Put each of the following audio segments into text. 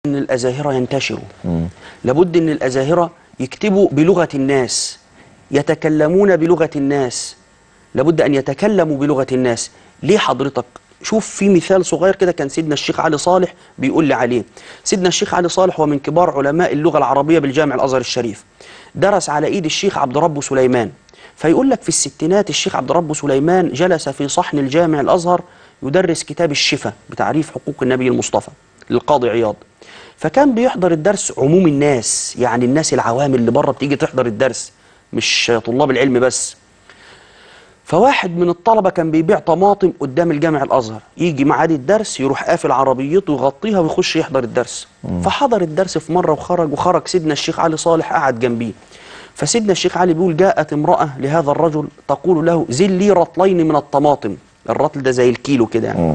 ان الازاهره ينتشروا لابد ان الازاهره يكتبوا بلغه الناس يتكلمون بلغه الناس لابد ان يتكلموا بلغه الناس ليه حضرتك شوف في مثال صغير كده كان سيدنا الشيخ علي صالح بيقول لي عليه سيدنا الشيخ علي صالح هو من كبار علماء اللغه العربيه بالجامع الازهر الشريف درس على ايد الشيخ عبد ربه سليمان فيقول لك في الستينات الشيخ عبد ربه سليمان جلس في صحن الجامع الازهر يدرس كتاب الشفا بتعريف حقوق النبي المصطفى للقاضي عياض فكان بيحضر الدرس عموم الناس يعني الناس العوام اللي بره بتيجي تحضر الدرس مش طلاب العلم بس فواحد من الطلبة كان بيبيع طماطم قدام الجامع الأزهر يجي معاد الدرس يروح قافل عربيته ويغطيها ويخش يحضر الدرس فحضر الدرس في مرة وخرج وخرج سيدنا الشيخ علي صالح قعد جنبيه فسيدنا الشيخ علي بيقول جاءت امرأة لهذا الرجل تقول له زل لي رطلين من الطماطم الرطل ده زي الكيلو كده يعني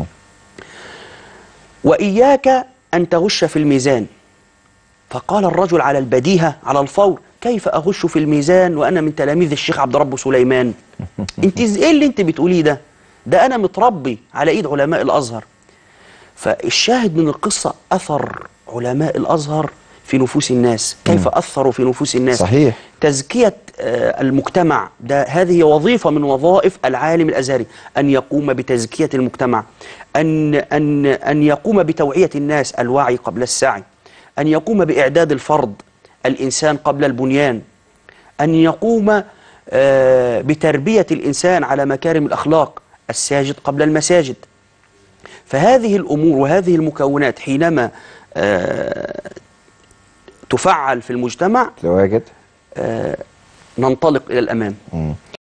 وإياك أن تغش في الميزان فقال الرجل على البديهة على الفور كيف أغش في الميزان وأنا من تلاميذ الشيخ عبد رب سليمان انت إز- ايه اللي انت بتقوليه ده ده أنا متربي على إيد علماء الأزهر فالشاهد من القصة أثر علماء الأزهر في نفوس الناس كيف أثروا في نفوس الناس صحيح. تزكية آه، المجتمع ده هذه وظيفة من وظائف العالم الأزهري أن يقوم بتزكية المجتمع أن, أن, أن يقوم بتوعية الناس الوعي قبل السعي أن يقوم بإعداد الفرد الإنسان قبل البنيان أن يقوم آه، بتربية الإنسان على مكارم الأخلاق الساجد قبل المساجد فهذه الأمور وهذه المكونات حينما آه، تفعل في المجتمع تواجد آه، ننطلق إلى الأمام